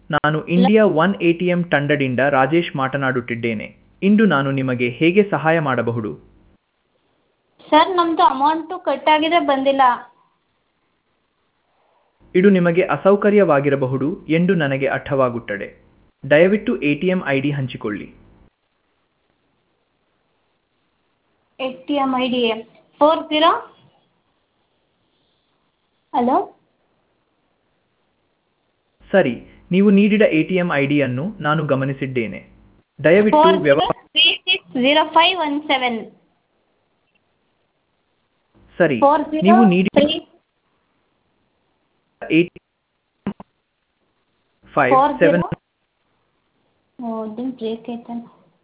ನಾನು India one ATM ತಂಡದಿಂದ ರಾಜೇಶ್ ಮಾತನಾಡುತ್ತಿದ್ದೇನೆ ಇಂದು ನಾನು ನಿಮಗೆ ಹೇಗೆ ಸಹಾಯ ಮಾಡಬಹುದು ಸರ್ ನಮ್ಮದು ಅಮೌಂಟು ಕಟ್ಟಾಗಿದೆ ಬಂದಿಲ್ಲ ಇದು ನಿಮಗೆ ಅಸೌಕರ್ಯವಾಗಿರಬಹುದು ಎಂದು ನನಗೆ ಅರ್ಥವಾಗುತ್ತದೆ ದಯವಿಟ್ಟು ಎಟಿಎಂ ಐ ಡಿ ಹಂಚಿಕೊಳ್ಳಿ A T M I D four zero hello ಸರಿ ನೀವು ನೀಡಿದ ಎಟಿಎಂ ಐ ಡಿಯನ್ನು ನಾನು ಗಮನಿಸಿದ್ದೇನೆ ದಯವಿಟ್ಟು ಫೋರ್ ವ್ಯವ zero three six zero five one seven ಸರಿ ಫೋರ್ ನೀವು ಝೀರೋ ನೀಡಿದ three five four seven zero ಓದಿನ ಬ್ರೇಕ್ ಐತಲ್ಲ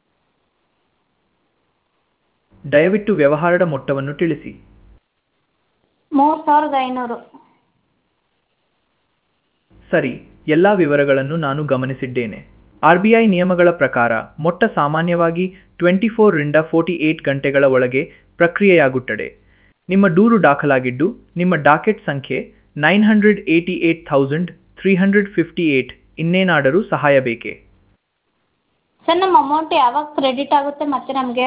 ದಯವಿಟ್ಟು ವ್ಯವಹಾರದ ಮೊತ್ತವನ್ನು ತಿಳಿಸಿ ಮೂರು ಸಾವಿರದ ಐನೂರು ಸರಿ ಎಲ್ಲ ವಿವರಗಳನ್ನು ನಾನು ಗಮನಿಸಿದ್ದೇನೆ ಆರ್ ಬಿ ಐ ನಿಯಮಗಳ ಪ್ರಕಾರ ಮೊಟ್ಟ ಸಾಮಾನ್ಯವಾಗಿ ಟ್ವೆಂಟಿ ಫೋರ್ರಿಂದ ಫೋರ್ಟಿ ಏಟ್ ಗಂಟೆಗಳ ಒಳಗೆ ಪ್ರಕ್ರಿಯೆಯಾಗುತ್ತದೆ ನಿಮ್ಮ ದೂರು ದಾಖಲಾಗಿದ್ದು ನಿಮ್ಮ ಡಾಕೆಟ್ ಸಂಖ್ಯೆ nine hundred eighty eight thousand three hundred fifty eight ಇನ್ನೇನಾದರೂ ಸಹಾಯ ಬೇಕೇ ಸರ್ ನಮ್ಮ ಅಮೌಂಟ್ ಯಾವಾಗ ಕ್ರೆಡಿಟ್ ಆಗುತ್ತೆ ಮತ್ತೆ ನಮಗೆ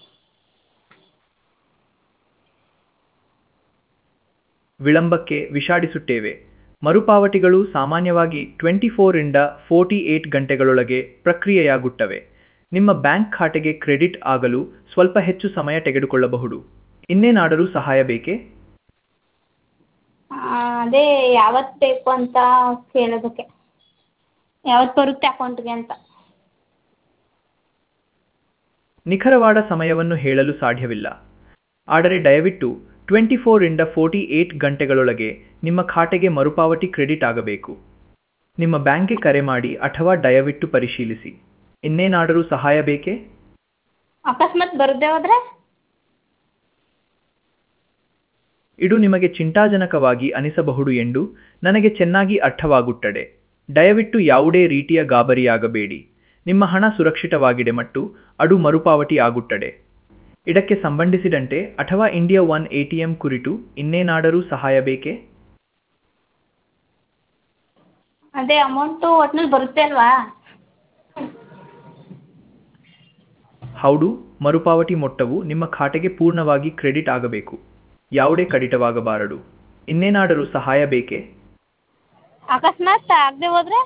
ವಿಳಂಬಕ್ಕೆ ವಿಷಾಡಿಸುತ್ತೇವೆ ಮರುಪಾವತಿಗಳು ಸಾಮಾನ್ಯವಾಗಿ ಟ್ವೆಂಟಿ ಫೋರಿಂದ ಫೋರ್ಟಿ ಏಟ್ ಗಂಟೆಗಳೊಳಗೆ ಪ್ರಕ್ರಿಯೆಯಾಗುತ್ತವೆ ನಿಮ್ಮ ಬ್ಯಾಂಕ್ ಖಾತೆಗೆ ಕ್ರೆಡಿಟ್ ಆಗಲು ಸ್ವಲ್ಪ ಹೆಚ್ಚು ಸಮಯ ತೆಗೆದುಕೊಳ್ಳಬಹುದು ಇನ್ನೇನಾದರೂ ಸಹಾಯ ಬೇಕೇ ಅದೇ ಯಾವತ್ತು ಬೇಕು ಅಂತ ಕೇಳೋದಕ್ಕೆ ಯಾವತ್ತು ಬರುತ್ತೆ ಅಕೌಂಟ್ಗೆ ಅಂತ ನಿಖರವಾದ ಸಮಯವನ್ನು ಹೇಳಲು ಸಾಧ್ಯವಿಲ್ಲ ಆದರೆ ದಯವಿಟ್ಟು ಟ್ವೆಂಟಿ ಫೋರಿಂದ ಫೋರ್ಟಿ ಏಟ್ ಗಂಟೆಗಳೊಳಗೆ ನಿಮ್ಮ ಖಾತೆಗೆ ಮರುಪಾವತಿ ಕ್ರೆಡಿಟ್ ಆಗಬೇಕು ನಿಮ್ಮ ಬ್ಯಾಂಕ್ಗೆ ಕರೆ ಮಾಡಿ ಅಥವಾ ದಯವಿಟ್ಟು ಪರಿಶೀಲಿಸಿ ಇನ್ನೇನಾದರೂ ಸಹಾಯ ಬೇಕೇ ಅಕಸ್ಮಾತ್ ಬರದೇ ಹೋದರೆ ಇದು ನಿಮಗೆ ಚಿಂತಾಜನಕವಾಗಿ ಅನಿಸಬಹುದು ಎಂದು ನನಗೆ ಚೆನ್ನಾಗಿ ಅರ್ಥವಾಗುತ್ತದೆ ದಯವಿಟ್ಟು ಯಾವುದೇ ರೀತಿಯ ಗಾಬರಿಯಾಗಬೇಡಿ ನಿಮ್ಮ ಹಣ ಸುರಕ್ಷಿತವಾಗಿದೆ ಮತ್ತು ಅದು ಮರುಪಾವತಿ ಆಗುತ್ತದೆ ಇದಕ್ಕೆ ಸಂಬಂಧಿಸಿದಂತೆ ಅಥವಾ ಇಂಡಿಯಾ ಒನ್ ಎಟಿಎಂ ಕುರಿತು ಇನ್ನೇನಾದರೂ ಸಹಾಯ ಬೇಕೇ ಅದೇ ಅಮೌಂಟು ಒಟ್ನಲ್ಲಿ ಬರುತ್ತೆ ಅಲ್ವಾ ಹೌದು ಮರುಪಾವತಿ ಮೊತ್ತವು ನಿಮ್ಮ ಖಾತೆಗೆ ಪೂರ್ಣವಾಗಿ ಕ್ರೆಡಿಟ್ ಆಗಬೇಕು ಯಾವುದೇ ಕಡಿತವಾಗಬಾರದು ಇನ್ನೇನಾದರೂ ಸಹಾಯ ಬೇಕೇ ಅಕಸ್ಮಾತ್ ಆಗದೆ ಹೋದರೆ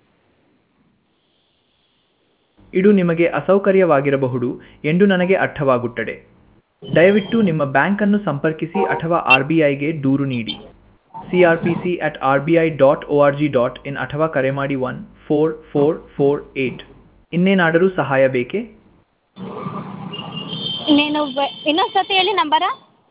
ಇದು ನಿಮಗೆ ಅಸೌಕರ್ಯವಾಗಿರಬಹುದು ಎಂದು ನನಗೆ ಅರ್ಥವಾಗುತ್ತದೆ ದಯವಿಟ್ಟು ನಿಮ್ಮ ಬ್ಯಾಂಕ್ ಅನ್ನು ಸಂಪರ್ಕಿಸಿ ಅಥವಾ ಆರ್ ಬಿ ಐಗೆ ದೂರು ನೀಡಿ C R P C at R B I dot O R G dot in ಅಥವಾ ಕರೆ ಮಾಡಿ one four four four eight ಇನ್ನೇನಾದರೂ ಸಹಾಯ ಬೇಕೇ ನೀನು ಬ- ಇನ್ನೊಂದು ಸತಿ ಹೇಳಿ ನಂಬರ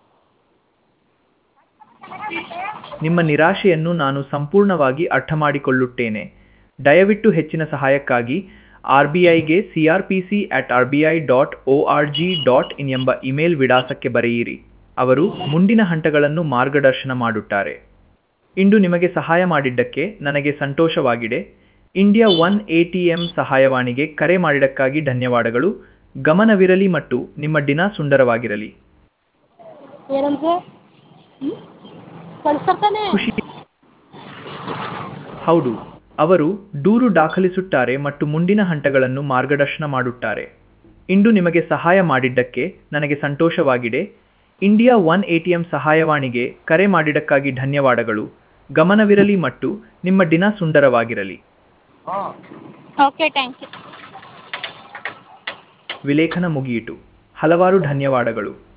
ನಿಮ್ಮ ನಿರಾಶೆಯನ್ನು ನಾನು ಸಂಪೂರ್ಣವಾಗಿ ಅರ್ಥ ಮಾಡಿಕೊಳ್ಳುತ್ತೇನೆ ದಯವಿಟ್ಟು ಹೆಚ್ಚಿನ ಸಹಾಯಕ್ಕಾಗಿ ಆರ್ ಬಿ ಐಗೆ C R P C at R B I dot O R G dot in ಎಂಬ ಇಮೇಲ್ ವಿಳಾಸಕ್ಕೆ ಬರೆಯಿರಿ ಅವರು ಮುಂದಿನ ಹಂತಗಳನ್ನು ಮಾರ್ಗದರ್ಶನ ಮಾಡುತ್ತಾರೆ ಇಂದು ನಿಮಗೆ ಸಹಾಯ ಮಾಡಿದ್ದಕ್ಕೆ ನನಗೆ ಸಂತೋಷವಾಗಿದೆ India one A T M ಸಹಾಯವಾಣಿಗೆ ಕರೆ ಮಾಡಿದ್ದಕ್ಕಾಗಿ ಧನ್ಯವಾದಗಳು ಗಮನವಿರಲಿ ಮತ್ತು ನಿಮ್ಮ ದಿನ ಸುಂದರವಾಗಿರಲಿ ಏನಂದ್ರೆ ಕಳ್ಸತ್ತಾನೆ ಖುಷಿ ಹೌದು ಅವರು ದೂರು ದಾಖಲಿಸುತ್ತಾರೆ ಮತ್ತು ಮುಂದಿನ ಹಂತಗಳನ್ನು ಮಾರ್ಗದರ್ಶನ ಮಾಡುತ್ತಾರೆ ಇಂದು ನಿಮಗೆ ಸಹಾಯ ಮಾಡಿದ್ದಕ್ಕೆ ನನಗೆ ಸಂತೋಷವಾಗಿದೆ ಇಂಡಿಯಾ ಒನ್ ಎಟಿಎಂ ಸಹಾಯವಾಣಿಗೆ ಕರೆ ಮಾಡಿದ್ದಕ್ಕಾಗಿ ಧನ್ಯವಾದಗಳು ಗಮನವಿರಲಿ ಮತ್ತು ನಿಮ್ಮ ದಿನ ಸುಂದರವಾಗಿರಲಿ ಓಕೆ ಥ್ಯಾಂಕ್ ಯು ವಿಲೇಖನ ಮುಗಿಯಿತು ಹಲವಾರು ಧನ್ಯವಾದಗಳು